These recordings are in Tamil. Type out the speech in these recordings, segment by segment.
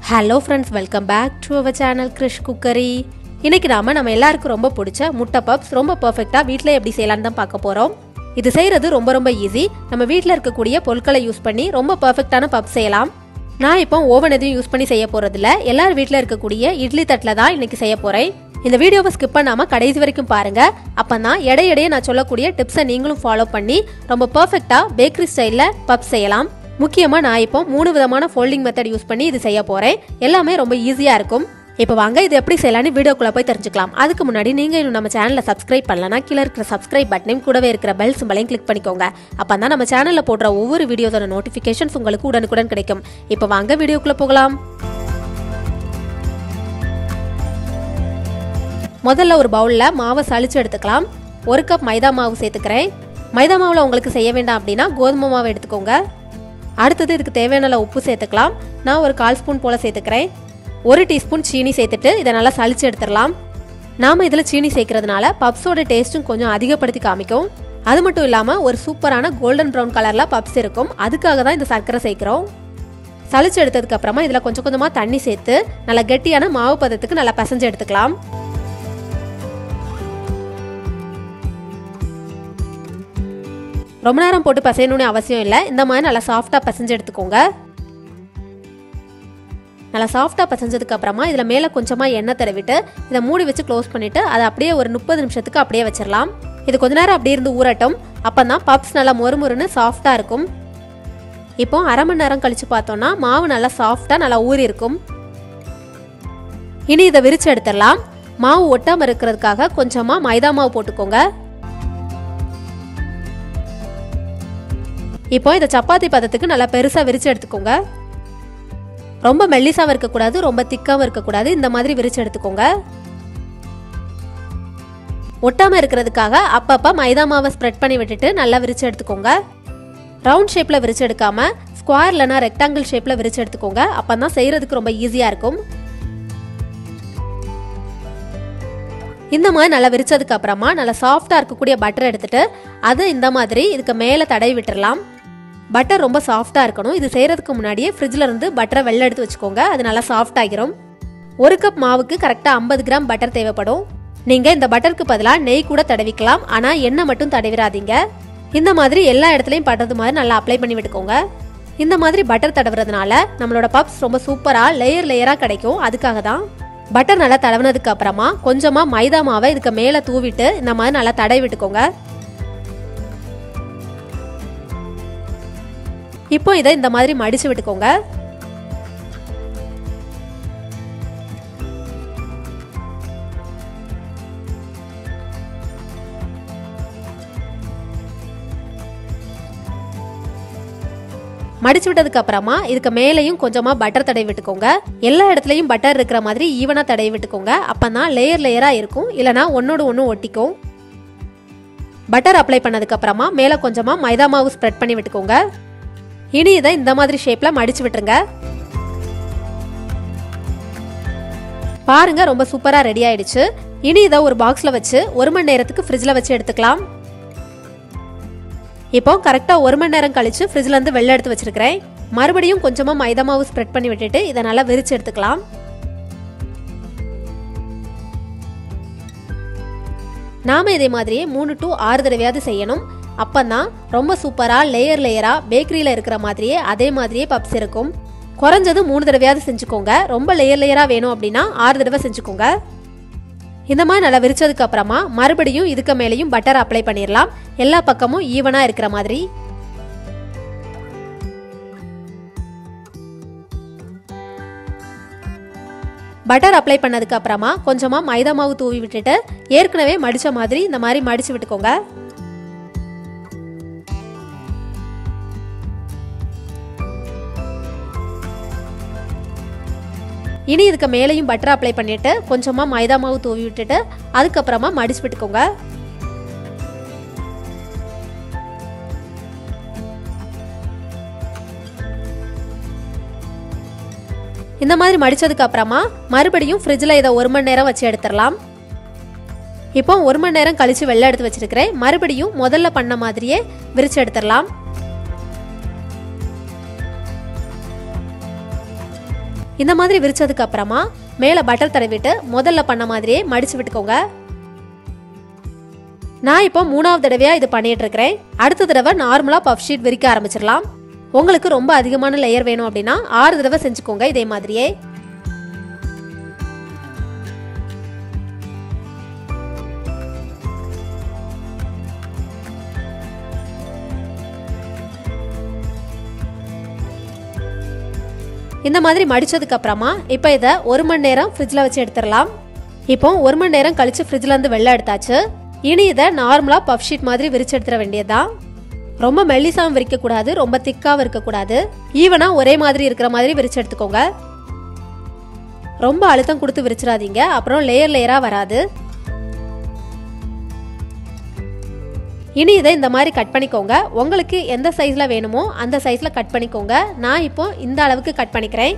hello friends welcome back to our channel Krish cookery இன்னைக்கு நாம நம்ம எல்லாருக்கும் ரொம்ப பிடிச்ச முட்டை பப்ஸ் ரொம்ப பர்ஃபெக்டாக வீட்டில் எப்படி செய்யலாம்னு தான் பார்க்க போகிறோம் இது செய்கிறது ரொம்ப ரொம்ப ஈஸி நம்ம வீட்டில் இருக்கக்கூடிய பொருட்களை யூஸ் பண்ணி ரொம்ப பர்ஃபெக்டான பப்ஸ் செய்யலாம் நான் இப்போ ஓவன் எதுவும் யூஸ் பண்ணி செய்ய போகிறதில்ல எல்லார் வீட்டில் இருக்கக்கூடிய இட்லி தட்டில் தான் இன்னைக்கு செய்ய போகிறேன் இந்த வீடியோவை ஸ்கிப் பண்ணாமல் கடைசி வரைக்கும் பாருங்க அப்போ தான் இடையிடையே நான் சொல்லக்கூடிய டிப்ஸை நீங்களும் ஃபாலோ பண்ணி ரொம்ப பர்ஃபெக்டாக பேக்கரி ஸ்டைலில் பப்ஸ் செய்யலாம் முக்கியமாக நான் இப்போ மூணு விதமான ஃபோல்டிங் மெத்தட் யூஸ் பண்ணி இது செய்ய போகிறேன் எல்லாமே ரொம்ப ஈஸியாக இருக்கும் இப்போ வாங்க இது எப்படி செய்யலாம்னு வீடியோக்குள்ளே போய் தெரிஞ்சுக்கலாம் அதுக்கு முன்னாடி நீங்கள் இன்னும் நம்ம சேனலை சப்ஸ்கிரைப் பண்ணலனா கீழே இருக்கிற சப்ஸ்கிரைப் பட்டனையும் கூடவே இருக்கிற பெல் சிம்பளையும் கிளிக் பண்ணிக்கோங்க அப்போ தான் நம்ம சேனலில் போடுற ஒவ்வொரு வீடியோஸோட நோட்டிஃபிகேஷன்ஸ் உங்களுக்கு உடனுக்குடன் கிடைக்கும் இப்போ வாங்க வீடியோக்குள்ளே போகலாம் முதல்ல ஒரு பவுலில் மாவை சளிச்சு எடுத்துக்கலாம் ஒரு கப் மைதா மாவு சேர்த்துக்கிறேன் மைதா மாவில் உங்களுக்கு செய்ய வேண்டாம் அப்படின்னா கோதுமை மாவு எடுத்துக்கோங்க அடுத்தது இதுக்கு தேவையான அளவு உப்பு சேர்த்துக்கலாம் நான் ஒரு கால் ஸ்பூன் போல் சேர்த்துக்கிறேன் ஒரு டீஸ்பூன் சீனி சேர்த்துட்டு இதை நல்லா சளிச்சு எடுத்துடலாம் நாம் இதில் சீனி சேர்க்கறதுனால பப்ஸோட டேஸ்ட்டும் கொஞ்சம் அதிகப்படுத்தி காமிக்கும் அது மட்டும் இல்லாமல் ஒரு சூப்பரான கோல்டன் ப்ரௌன் கலரில் பப்ஸ் இருக்கும் அதுக்காக தான் இந்த சர்க்கரை சேர்க்குறோம் சளிச்சு எடுத்ததுக்கு அப்புறமா இதில் கொஞ்சம் கொஞ்சமாக தண்ணி சேர்த்து நல்லா கெட்டியான மாவு பதத்துக்கு நல்லா பிசைஞ்சு எடுத்துக்கலாம் ரொம்ப நேரம் போட்டு பசையணும்னு அவசியம் இல்லை இந்த மாதிரி நல்லா சாஃப்டாக பசைஞ்சு எடுத்துக்கோங்க நல்லா சாஃப்டாக பசைஞ்சதுக்கு அப்புறமா இதில் மேலே கொஞ்சமாக எண்ணெய் தடவிட்டு இதை மூடி வச்சு க்ளோஸ் பண்ணிவிட்டு அதை அப்படியே ஒரு முப்பது நிமிஷத்துக்கு அப்படியே வச்சிடலாம் இது கொஞ்ச நேரம் அப்படியே இருந்து ஊறட்டும் அப்போ தான் பப்ஸ் நல்லா மொறுமொறுன்னு சாஃப்டாக இருக்கும் இப்போ அரை மணி நேரம் கழித்து பார்த்தோன்னா மாவு நல்லா சாஃப்டாக நல்லா ஊறி இருக்கும் இனி இதை விரிச்சு எடுத்துடலாம் மாவு ஒட்டாமல் இருக்கிறதுக்காக கொஞ்சமாக மைதா மாவு போட்டுக்கோங்க இப்போ இதை சப்பாத்தி பதத்துக்கு நல்லா பெருசாக விரிச்சு எடுத்துக்கோங்க ரொம்ப மெல்லிசாவும் இருக்கக்கூடாது ரொம்ப திக்காவும் இருக்கக்கூடாது இந்த மாதிரி விரிச்சு எடுத்துக்கோங்க ஒட்டாம இருக்கிறதுக்காக அப்பப்போ மைதா மாவை ஸ்ப்ரெட் பண்ணி விட்டுட்டு நல்லா விரிச்சு எடுத்துக்கோங்க ரவுண்ட் ஷேப்பில் விரிச்சு எடுக்காம ஸ்கொயர் இல்லைனா ரெக்டாங்கிள் ஷேப்பில் விரிச்சு எடுத்துக்கோங்க அப்போ தான் செய்கிறதுக்கு ரொம்ப ஈஸியாக இருக்கும் இந்த மாதிரி நல்லா விரிச்சதுக்கு அப்புறமா நல்லா சாஃப்டாக இருக்கக்கூடிய பட்டர் எடுத்துட்டு அதை இந்த மாதிரி இதுக்கு மேலே தடவி விட்டுறலாம் பட்டர் ரொம்ப சாஃப்டாக இருக்கணும் இது செய்கிறதுக்கு முன்னாடியே ஃப்ரிட்ஜில் இருந்து பட்டரை வெளில எடுத்து வச்சுக்கோங்க அது நல்லா சாஃப்ட் ஆகிரும் ஒரு கப் மாவுக்கு கரெக்டாக ஐம்பது கிராம் பட்டர் தேவைப்படும் நீங்கள் இந்த பட்டருக்கு பதிலாக நெய் கூட தடவிக்கலாம் ஆனால் எண்ணெய் மட்டும் தடவிடாதீங்க இந்த மாதிரி எல்லா இடத்துலையும் படுறது மாதிரி நல்லா அப்ளை பண்ணி விட்டுக்கோங்க இந்த மாதிரி பட்டர் தடவுறதுனால நம்மளோட பப்ஸ் ரொம்ப சூப்பராக லேயர் லேயராக கிடைக்கும் அதுக்காக தான் பட்டர் நல்லா தடவினதுக்கு அப்புறமா கொஞ்சமாக மைதா மாவை இதுக்கு மேலே தூவிட்டு இந்த மாதிரி நல்லா தடவி விட்டுக்கோங்க இப்போ இதை இந்த மாதிரி மடிச்சு விட்டுக்கோங்க மடிச்சு விட்டதுக்கு அப்புறமா இதுக்கு மேலேயும் கொஞ்சமா பட்டர் தடவி விட்டுக்கோங்க எல்லா இடத்துலயும் பட்டர் இருக்கிற மாதிரி ஈவனா தடவி விட்டுக்கோங்க அப்பதான் லேயர் லேயரா இருக்கும் இல்லனா ஒன்னோடு ஒன்று ஒட்டிக்கும் பட்டர் அப்ளை பண்ணதுக்கு அப்புறமா மேலே கொஞ்சமா மைதா மாவு ஸ்ப்ரெட் பண்ணி விட்டுக்கோங்க இனி இதை இந்த மாதிரி ஷேப்ல மடிச்சு விட்டுருங்க பாருங்க ரொம்ப சூப்பரா ரெடி ஆயிடுச்சு இனி இதை ஒரு பாக்ஸ்ல வச்சு ஒரு மணி நேரத்துக்கு ஃப்ரிட்ஜில் வச்சு எடுத்துக்கலாம் இப்போ கரெக்டாக ஒரு மணி நேரம் கழிச்சு ஃப்ரிட்ஜில் இருந்து வெளில எடுத்து வச்சிருக்கிறேன் மறுபடியும் கொஞ்சமாக மைதா மாவு ஸ்ப்ரெட் பண்ணி விட்டுட்டு இதை நல்லா விரிச்சு எடுத்துக்கலாம் நாம இதே மாதிரியே மூணு டு ஆறு தடவையாவது செய்யணும் அப்பந்தான் ரொம்ப சூப்பராக லேயர் லேயராக பேக்கரியில் இருக்கிற மாதிரியே அதே மாதிரியே பப்ஸ் இருக்கும் குறைஞ்சது மூணு தடவையாவது செஞ்சுக்கோங்க ரொம்ப லேயர் லேயராக வேணும் அப்படின்னா ஆறு தடவை செஞ்சுக்கோங்க இந்த மாதிரி நல்லா விரிச்சதுக்கு அப்புறமா மறுபடியும் இதுக்கு மேலேயும் பட்டர் அப்ளை பண்ணிடலாம் எல்லா பக்கமும் ஈவனாக இருக்கிற மாதிரி பட்டர் அப்ளை பண்ணதுக்கு அப்புறமா கொஞ்சமாக மைதா மாவு தூவி விட்டுட்டு ஏற்கனவே மடித்த மாதிரி இந்த மாதிரி மடித்து விட்டுக்கோங்க இனி இதுக்கு மேலேயும் பட்டர் அப்ளை பண்ணிட்டு கொஞ்சமாக மைதா மாவு தூவி விட்டுட்டு அதுக்கப்புறமா மடிச்சு விட்டுக்கோங்க இந்த மாதிரி மடிச்சதுக்கு அப்புறமா மறுபடியும் ஃப்ரிட்ஜில் இதை ஒரு மணி நேரம் வச்சு எடுத்துடலாம் இப்போ ஒரு மணி நேரம் கழிச்சு வெளில எடுத்து வச்சிருக்கிறேன் மறுபடியும் முதல்ல பண்ண மாதிரியே விரிச்சு எடுத்துடலாம் இந்த மாதிரி விரிச்சதுக்கு அப்புறமா மேலே பட்டர் தடவிட்டு முதல்ல பண்ண மாதிரியே மடிச்சு விட்டுக்கோங்க நான் இப்போ மூணாவது தடவையா இது பண்ணிட்டு இருக்கிறேன் அடுத்த தடவை நார்மலா பஃப் ஷீட் விரிக்க ஆரம்பிச்சிடலாம் உங்களுக்கு ரொம்ப அதிகமான லேயர் வேணும் அப்படின்னா ஆறு தடவை செஞ்சுக்கோங்க இதே மாதிரியே இந்த மாதிரி மடிச்சதுக்கு அப்புறமா இப்போ இதை ஒரு மணி நேரம் ஃப்ரிட்ஜில் வச்சு எடுத்துடலாம் இப்போ ஒரு மணி நேரம் கழிச்சு ஃப்ரிட்ஜ்ல இருந்து வெளில எடுத்தாச்சு இனி இதை நார்மலா பஃப் ஷீட் மாதிரி விரிச்சு எடுத்துட வேண்டியதுதான் ரொம்ப மெல்லிசாவும் விரிக்கக்கூடாது ரொம்ப திக்காவும் இருக்கக்கூடாது ஈவனா ஒரே மாதிரி இருக்கிற மாதிரி விரிச்சு எடுத்துக்கோங்க ரொம்ப அழுத்தம் கொடுத்து விரிச்சிடாதீங்க அப்புறம் லேயர் லேயரா வராது இனி இதை இந்த மாதிரி கட் பண்ணிக்கோங்க உங்களுக்கு எந்த சைஸ்ல வேணுமோ அந்த சைஸ்ல கட் பண்ணிக்கோங்க நான் இப்போ இந்த அளவுக்கு கட் பண்ணிக்கிறேன்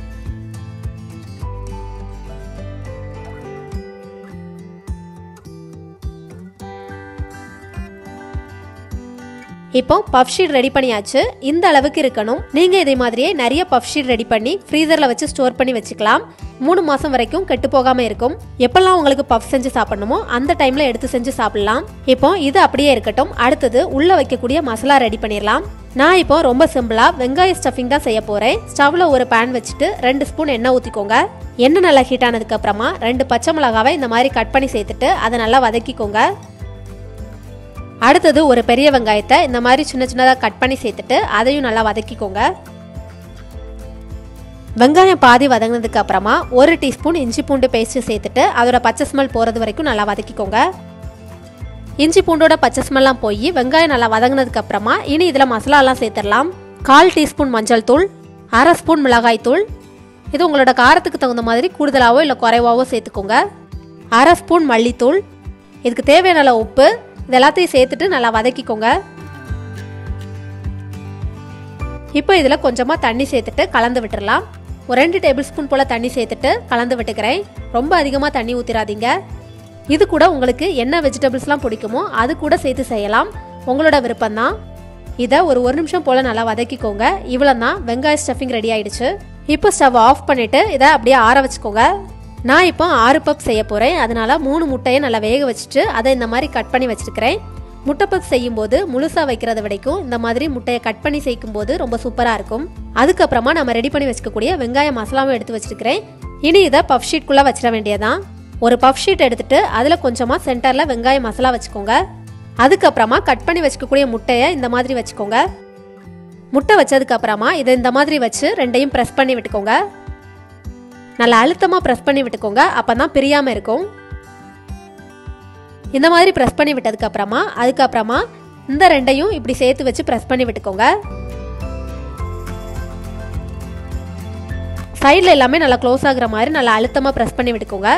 இப்போ பஃப் ஷீட் ரெடி பண்ணியாச்சு இந்த அளவுக்கு இருக்கணும் நீங்க இதே மாதிரியே நிறைய பஃப் ஷீட் ரெடி பண்ணி ஃப்ரீசர்ல வச்சு ஸ்டோர் பண்ணி வச்சுக்கலாம் மூணு மாசம் வரைக்கும் கெட்டு போகாம இருக்கும் எப்பெல்லாம் உங்களுக்கு பஃப் செஞ்சு சாப்பிடணுமோ அந்த டைம்ல எடுத்து செஞ்சு சாப்பிடலாம் இப்போ இது அப்படியே இருக்கட்டும் அடுத்தது உள்ள வைக்கக்கூடிய மசாலா ரெடி பண்ணிடலாம் நான் இப்போ ரொம்ப சிம்பிளா வெங்காய ஸ்டஃபிங் தான் செய்ய போறேன் ஸ்டவ்ல ஒரு பேன் வச்சுட்டு ரெண்டு ஸ்பூன் எண்ணெய் ஊத்திக்கோங்க எண்ணெய் நல்லா ஹீட் ஆனதுக்கு அப்புறமா ரெண்டு பச்சை மிளகாவை இந்த மாதிரி கட் பண்ணி சேர்த்துட்டு அதை நல்லா வதக்கிக்கோங்க அடுத்தது ஒரு பெரிய வெங்காயத்தை இந்த மாதிரி சின்ன சின்னதாக கட் பண்ணி சேர்த்துட்டு அதையும் நல்லா வதக்கிக்கோங்க வெங்காயம் பாதி வதங்கினதுக்கு அப்புறமா ஒரு டீஸ்பூன் இஞ்சி பூண்டு பேஸ்ட்டு சேர்த்துட்டு அதோட பச்சை ஸ்மெல் போகிறது வரைக்கும் நல்லா வதக்கிக்கோங்க இஞ்சி பூண்டோட பச்சை ஸ்மெல்லாம் போய் வெங்காயம் நல்லா வதங்கினதுக்கு அப்புறமா இனி இதில் மசாலாலாம் சேர்த்துடலாம் கால் டீஸ்பூன் மஞ்சள் தூள் அரை ஸ்பூன் மிளகாய் தூள் இது உங்களோட காரத்துக்கு தகுந்த மாதிரி கூடுதலாவோ இல்லை குறைவாவோ சேர்த்துக்கோங்க அரை ஸ்பூன் மல்லித்தூள் இதுக்கு தேவையான அளவு உப்பு இது எல்லாத்தையும் சேர்த்துட்டு நல்லா வதக்கிக்கோங்க இப்போ இதில் கொஞ்சமாக தண்ணி சேர்த்துட்டு கலந்து விட்டுறலாம் ஒரு ரெண்டு டேபிள் ஸ்பூன் போல் தண்ணி சேர்த்துட்டு கலந்து விட்டுக்கிறேன் ரொம்ப அதிகமாக தண்ணி ஊற்றிடாதீங்க இது கூட உங்களுக்கு என்ன வெஜிடபிள்ஸ்லாம் பிடிக்குமோ அது கூட சேர்த்து செய்யலாம் உங்களோட விருப்பம்தான் இதை ஒரு ஒரு நிமிஷம் போல் நல்லா வதக்கிக்கோங்க இவ்வளோ தான் வெங்காய ஸ்டஃபிங் ரெடி ஆயிடுச்சு இப்போ ஸ்டவ் ஆஃப் பண்ணிவிட்டு இதை அப்படியே ஆற வச்சுக்கோங்க நான் இப்போ ஆறு பப் செய்ய போகிறேன் அதனால மூணு முட்டையை நல்லா வேக வச்சுட்டு அதை இந்த மாதிரி கட் பண்ணி வச்சிருக்கிறேன் முட்டை பப் செய்யும்போது முழுசாக வைக்கிறத விடைக்கும் இந்த மாதிரி முட்டையை கட் பண்ணி சேர்க்கும் போது ரொம்ப சூப்பராக இருக்கும் அதுக்கப்புறமா நம்ம ரெடி பண்ணி வச்சுக்கக்கூடிய வெங்காய மசாலாவும் எடுத்து வச்சிருக்கிறேன் இனி இதை பஃப் ஷீட்குள்ளே வச்சிட வேண்டியதான் ஒரு பஃப் ஷீட் எடுத்துட்டு அதில் கொஞ்சமாக சென்டரில் வெங்காய மசாலா வச்சுக்கோங்க அதுக்கப்புறமா கட் பண்ணி வச்சுக்கக்கூடிய முட்டையை இந்த மாதிரி வச்சுக்கோங்க முட்டை வச்சதுக்கு அப்புறமா இதை இந்த மாதிரி வச்சு ரெண்டையும் ப்ரெஸ் பண்ணி விட்டுக்கோங்க நல்லா அழுத்தமாக ப்ரெஸ் பண்ணி விட்டுக்கோங்க அப்போ தான் பிரியாமல் இருக்கும் இந்த மாதிரி ப்ரெஸ் பண்ணி விட்டதுக்கு அப்புறமா அதுக்கப்புறமா இந்த ரெண்டையும் இப்படி சேர்த்து வச்சு ப்ரெஸ் பண்ணி விட்டுக்கோங்க சைடில் எல்லாமே நல்லா க்ளோஸ் ஆகுற மாதிரி நல்லா அழுத்தமாக ப்ரெஸ் பண்ணி விட்டுக்கோங்க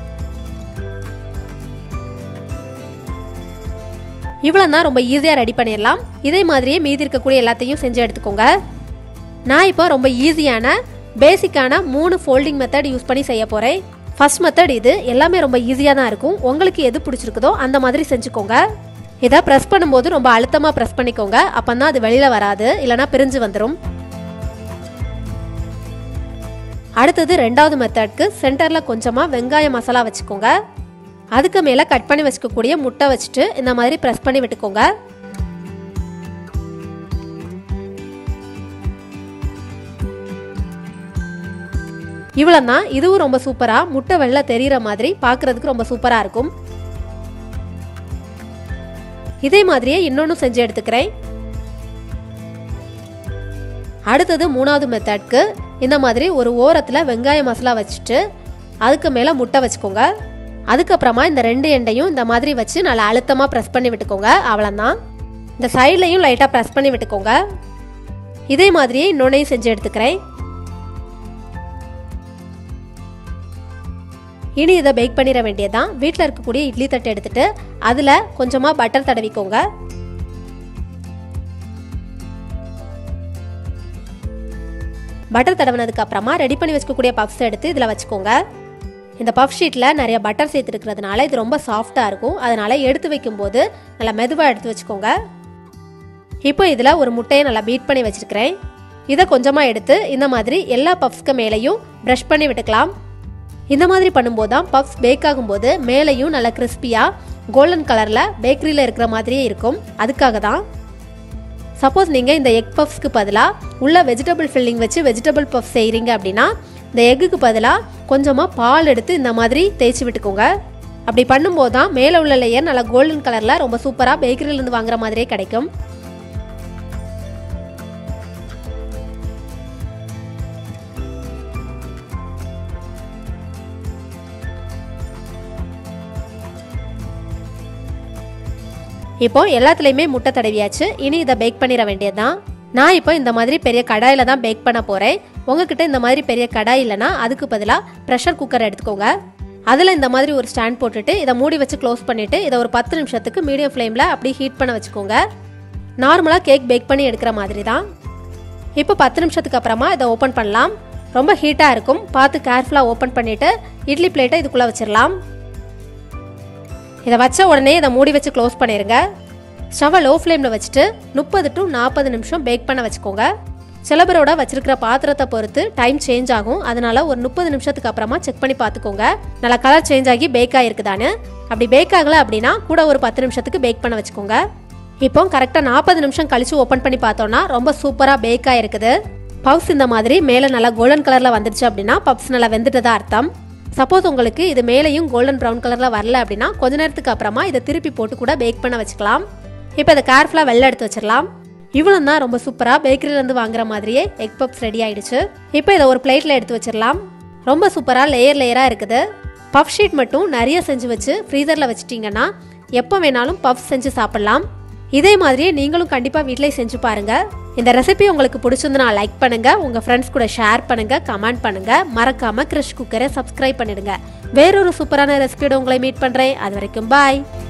இவ்வளோ தான் ரொம்ப ஈஸியாக ரெடி பண்ணிடலாம் இதே மாதிரியே மீதி இருக்கக்கூடிய எல்லாத்தையும் செஞ்சு எடுத்துக்கோங்க நான் இப்போ ரொம்ப ஈஸியான பேசிக்கான மூணு ஃபோல்டிங் மெத்தட் யூஸ் பண்ணி செய்ய போகிறேன் ஃபர்ஸ்ட் மெத்தட் இது எல்லாமே ரொம்ப ஈஸியாக தான் இருக்கும் உங்களுக்கு எது பிடிச்சிருக்குதோ அந்த மாதிரி செஞ்சுக்கோங்க இதை ப்ரெஸ் பண்ணும்போது ரொம்ப அழுத்தமாக ப்ரெஸ் பண்ணிக்கோங்க அப்போ தான் அது வெளியில் வராது இல்லைனா பிரிஞ்சு வந்துடும் அடுத்தது ரெண்டாவது மெத்தட்க்கு சென்டரில் கொஞ்சமாக வெங்காய மசாலா வச்சுக்கோங்க அதுக்கு மேலே கட் பண்ணி வச்சுக்கக்கூடிய முட்டை வச்சுட்டு இந்த மாதிரி ப்ரெஸ் பண்ணி விட்டுக்கோங்க இவ்வளோ தான் இதுவும் ரொம்ப சூப்பராக முட்டை வெள்ளை தெரிகிற மாதிரி பார்க்குறதுக்கு ரொம்ப சூப்பராக இருக்கும் இதே மாதிரியே இன்னொன்று செஞ்சு எடுத்துக்கிறேன் அடுத்தது மூணாவது மெத்தட்க்கு இந்த மாதிரி ஒரு ஓரத்தில் வெங்காய மசாலா வச்சுட்டு அதுக்கு மேலே முட்டை வச்சுக்கோங்க அதுக்கப்புறமா இந்த ரெண்டு எண்டையும் இந்த மாதிரி வச்சு நல்லா அழுத்தமாக ப்ரெஸ் பண்ணி விட்டுக்கோங்க அவ்வளோதான் இந்த சைட்லையும் லைட்டாக ப்ரெஸ் பண்ணி விட்டுக்கோங்க இதே மாதிரியே இன்னொன்னையும் செஞ்சு எடுத்துக்கிறேன் இனி இதை பேக் பண்ணிட வேண்டியதான் வீட்டில் இருக்கக்கூடிய இட்லி தட்டு எடுத்துட்டு அதில் கொஞ்சமாக பட்டர் தடவிக்கோங்க பட்டர் தடவினதுக்கு அப்புறமா ரெடி பண்ணி வச்சுக்கக்கூடிய பஃப்ஸ் எடுத்து இதில் வச்சுக்கோங்க இந்த பஃப் ஷீட்டில் நிறைய பட்டர் சேர்த்துருக்கிறதுனால இது ரொம்ப சாஃப்டாக இருக்கும் அதனால எடுத்து வைக்கும்போது நல்லா மெதுவாக எடுத்து வச்சுக்கோங்க இப்போ இதில் ஒரு முட்டையை நல்லா பீட் பண்ணி வச்சுருக்கிறேன் இதை கொஞ்சமாக எடுத்து இந்த மாதிரி எல்லா பஃப்ஸ்க்கு மேலேயும் ப்ரஷ் பண்ணி விட்டுக்கலாம் இந்த மாதிரி பண்ணும்போது தான் பஃப்ஸ் பேக் ஆகும்போது மேலேயும் நல்லா கிறிஸ்பியாக கோல்டன் கலரில் பேக்கரியில் இருக்கிற மாதிரியே இருக்கும் அதுக்காக தான் சப்போஸ் நீங்கள் இந்த எக் பஃப்ஸ்க்கு பதிலாக உள்ள வெஜிடபிள் ஃபில்லிங் வச்சு வெஜிடபிள் பஃப் செய்கிறீங்க அப்படின்னா இந்த எக்குக்கு பதிலாக கொஞ்சமாக பால் எடுத்து இந்த மாதிரி தேய்ச்சி விட்டுக்கோங்க அப்படி பண்ணும்போது தான் மேலே உள்ள லேயர் நல்லா கோல்டன் கலரில் ரொம்ப சூப்பராக பேக்கரியிலேருந்து வாங்குற மாதிரியே கிடைக்கும் இப்போ எல்லாத்துலேயுமே முட்டை தடவியாச்சு இனி இதை பேக் பண்ணிட வேண்டியதுதான் நான் இப்போ இந்த மாதிரி பெரிய கடாயில் தான் பேக் பண்ண போகிறேன் உங்ககிட்ட இந்த மாதிரி பெரிய கடாய் இல்லைன்னா அதுக்கு பதிலாக ப்ரெஷர் குக்கர் எடுத்துக்கோங்க அதில் இந்த மாதிரி ஒரு ஸ்டாண்ட் போட்டுட்டு இதை மூடி வச்சு க்ளோஸ் பண்ணிவிட்டு இதை ஒரு பத்து நிமிஷத்துக்கு மீடியம் ஃப்ளேமில் அப்படியே ஹீட் பண்ண வச்சுக்கோங்க நார்மலாக கேக் பேக் பண்ணி எடுக்கிற மாதிரி தான் இப்போ பத்து நிமிஷத்துக்கு அப்புறமா இதை ஓப்பன் பண்ணலாம் ரொம்ப ஹீட்டாக இருக்கும் பார்த்து கேர்ஃபுல்லாக ஓப்பன் பண்ணிவிட்டு இட்லி பிளேட்டை இதுக்குள்ளே வச்சிடலாம் இதை வச்ச உடனே இதை மூடி வச்சு க்ளோஸ் பண்ணிடுங்க ஸ்டவ்வை லோ ஃப்ளேமில் வச்சுட்டு முப்பது டு நாற்பது நிமிஷம் பேக் பண்ண வச்சுக்கோங்க சில பேரோட வச்சிருக்கிற பாத்திரத்தை பொறுத்து டைம் சேஞ்ச் ஆகும் அதனால ஒரு முப்பது நிமிஷத்துக்கு அப்புறமா செக் பண்ணி பார்த்துக்கோங்க நல்லா கலர் சேஞ்ச் ஆகி பேக் ஆகிருக்குதான்னு அப்படி பேக் ஆகலை அப்படின்னா கூட ஒரு பத்து நிமிஷத்துக்கு பேக் பண்ண வச்சுக்கோங்க இப்போ கரெக்டாக நாற்பது நிமிஷம் கழிச்சு ஓப்பன் பண்ணி பார்த்தோம்னா ரொம்ப சூப்பராக பேக் ஆகிருக்குது பப்ஸ் இந்த மாதிரி மேலே நல்லா கோல்டன் கலரில் வந்துருச்சு அப்படின்னா பப்ஸ் நல்லா வெந்துட்டதா அர்த்தம் சப்போஸ் உங்களுக்கு இது மேலேயும் கோல்டன் ப்ரௌன் கலரில் வரல அப்படின்னா கொஞ்ச நேரத்துக்கு அப்புறமா இதை திருப்பி போட்டு கூட பேக் பண்ண வச்சுக்கலாம் இப்போ இதை கேர்ஃபுல்லாக வெளில எடுத்து வச்சிடலாம் இவ்வளோ தான் ரொம்ப சூப்பராக பேக்கரியிலேருந்து வாங்குற மாதிரியே எக் பப்ஸ் ரெடி ஆயிடுச்சு இப்போ இதை ஒரு பிளேட்டில் எடுத்து வச்சிடலாம் ரொம்ப சூப்பராக லேயர் லேயராக இருக்குது பஃப் ஷீட் மட்டும் நிறைய செஞ்சு வச்சு ஃப்ரீசரில் வச்சிட்டிங்கன்னா எப்போ வேணாலும் பஃப் செஞ்சு சாப்பிட்லாம் இதே மாதிரியே நீங்களும் கண்டிப்பாக வீட்டிலே செஞ்சு பாருங்க இந்த ரெசிபி உங்களுக்கு பிடிச்சிருந்துன்னா லைக் பண்ணுங்க உங்க ஃப்ரெண்ட்ஸ் கூட ஷேர் பண்ணுங்க கமெண்ட் பண்ணுங்க மறக்காம கிரிஷ் குக்கரை சப்ஸ்கிரைப் பண்ணிடுங்க வேறொரு சூப்பரான ரெசிபியோட உங்களை மீட் பண்றேன் அது வரைக்கும் பாய்